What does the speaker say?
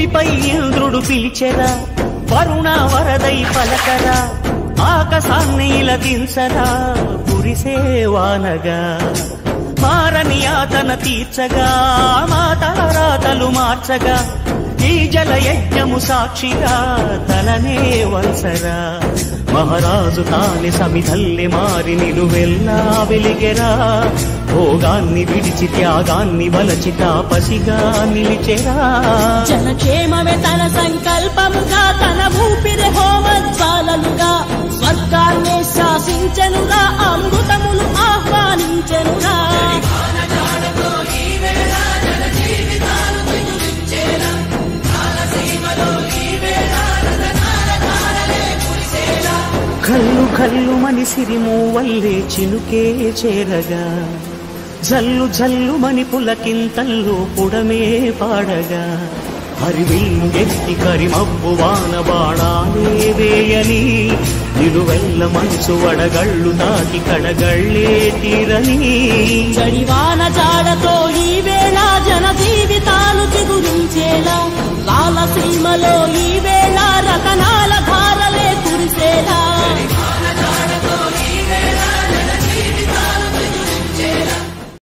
భూమిపై ఇంద్రుడు పిలిచెరా వరుణ వరదై పలకరా ఆకాశాన్ని ఇలదించరా కురిసేవానగా మారని ఆతన తీర్చగా మాతారాతలు మార్చగా ఈ జల యజ్ఞము సాక్షిగా తలనే వల్సరా మహారాజు తాని సమిధల్లి మారి నిలువెల్లా వెలిగెరా భోగాన్ని విడిచి త్యాగాన్ని వలచి తాపసిగా నిలిచెరా జనక్షేమమే తన సంకల్పముగా తన ఊపిరి హోమజ్వాలలుగా స్వర్గాన్నే శాసించెనుగా అమృతములు ఆహ్వానించెనుగా కల్లు కల్లు మని సిరిము వల్లే చినుకే చేరగా జల్లు జల్లు మని పులకింతల్లు పుడమే పాడగా హరివిల్లు ఎత్తి కరిమబ్బు వాన బాణాలే వేయని నిలువెల్ల మనసు వడగళ్ళు దాటి కడగళ్ళే తీరని జడివాన జాడ